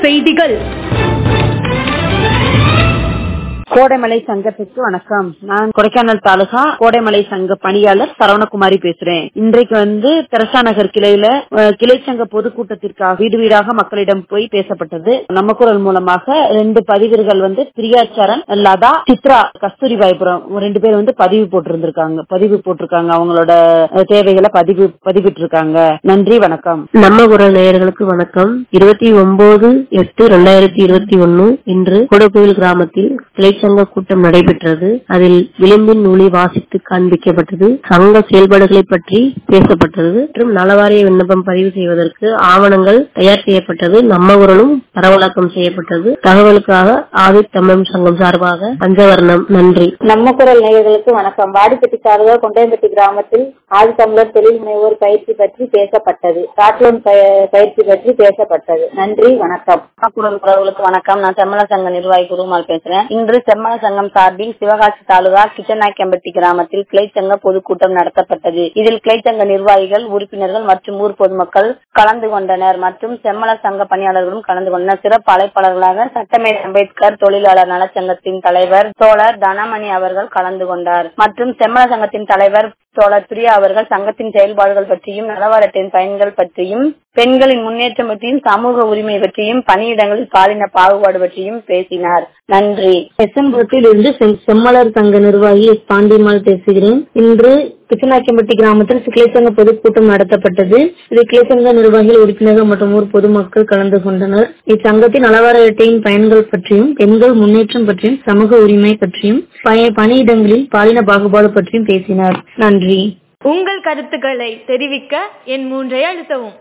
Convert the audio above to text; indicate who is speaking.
Speaker 1: செய்திகள்
Speaker 2: கோடைமலை சங்கத்துக்கு வணக்கம் நான் கொடைக்கானல் தாலுகா கோடைமலை சங்க பணியாளர் சரவணகுமாரி பேசுறேன் இன்றைக்கு வந்து தெரசா நகர் கிளையில அஹ், கிளை சங்க பொதுக்கூட்டத்திற்காக வீடு வீடாக மக்களிடம் போய் பேசப்பட்டது நம்ம குரல் மூலமாக ரெண்டு பதிவர்கள் வந்து பிரியாச்சரன் லதா சித்ரா கஸ்தூரி பாய்புரம் ரெண்டு பேர் வந்து பதிவு போட்டிருந்திருக்காங்க பதிவு போட்டிருக்காங்க அவங்களோட அஹ், தேவைகளை பதிவு பதிவிட்டு இருக்காங்க நன்றி வணக்கம்
Speaker 3: நம்ம குரல் நேயர்களுக்கு வணக்கம் இருபத்தி ஒன்பது எட்டு ரெண்டாயிரத்தி இருபத்தி ஒன்னு இன்று கொடக்கோவில் கிராமத்தில் கிளைச்சங்க கூட்டம் நடைபெற்றது அதில் விளிம்பின் நூலை வாசித்து காண்பிக்கப்பட்டது சங்க செயல்பாடுகளை பற்றி பேசப்பட்டது மற்றும் நலவாரிய விண்ணப்பம் பதிவு செய்வதற்கு ஆவணங்கள் தயார் செய்யப்பட்டது நம்ம குரலும் பரவலாக்கம் செய்யப்பட்டது தகவலுக்காக ஆதி தமிழ் சங்கம் சார்பாக பஞ்சவர்ணம் நன்றி
Speaker 4: நம்ம குரல் நேயர்களுக்கு வணக்கம் வாடிப்பட்டி சார்பாக கொண்டையம்பட்டி கிராமத்தில் ஆதித்தமிழர் தொழில் முனைவோர் பயிற்சி பற்றி பேசப்பட்டது காட்லோன் பய- பயிற்சி பற்றி பேசப்பட்டது நன்றி வணக்கம்
Speaker 5: குரல் குரல்களுக்கு வணக்கம் நான் செம்மல சங்க நிர்வாகி குருமால் பேசுறேன் இன்று செம்மல சங்கம் சார்பில் சிவகாசி தாலுகா கிச்சநாயக்கம்பட்டி கிராமத்தில் கிளைச்சங்க பொதுக்கூட்டம் நடத்தப்பட்டது இதில் கிளைச்சங்க நிர்வாகிகள் உறுப்பினர்கள் மற்றும் ஊர் பொதுமக்கள் கலந்து கொண்டனர் மற்றும் செம்மல சங்க பணியாளர்களும் கலந்து கொண்டனர் சிறப்பு அழைப்பாளர்களாக சட்டமேதை அம்பேத்கர் தொழிலாளர் நலச்சங்கத்தின் தலைவர் தோழர் தனமணி அவர்கள் கலந்து கொண்டார் மற்றும் செம்மல சங்கத்தின் தலைவர் தோழர் பிரியா அவர்கள் சங்கத்தின் செயல்பாடுகள் பற்றியும் நலவாரத்தின் பயன்கள் பற்றியும் பெண்களின் முன்னேற்றம் பற்றியும் சமூக உரிமை பற்றியும் பணியிடங்களில் பாலின பாகுபாடு பற்றியும் பேசினார் நன்றி
Speaker 6: எஸ்எம்புரத்தில் இருந்து செம்- செம்மலர் சங்க நிர்வாகி எஸ் பாண்டியம்மாள் பேசுகிறேன் இன்று கிச்சனாக்கியம்பட்டி கிராமத்தில் கிளைச்சங்க பொதுக்கூட்டம் நடத்தப்பட்டது இதில் கிளைச்சங்க நிர்வாகிகள் உறுப்பினர்கள் மற்றும் ஊர் பொதுமக்கள் கலந்து கொண்டனர் இச்சங்கத்தின் நலவார அட்டையின் பயன்கள் பற்றியும் பெண்கள் முன்னேற்றம் பற்றியும் சமூக உரிமை பற்றியும் பய- பணியிடங்களில் பாலின பாகுபாடு பற்றியும் பேசினார் நன்றி
Speaker 1: உங்கள் கருத்துக்களை தெரிவிக்க என் மூன்றை அழுத்தவும்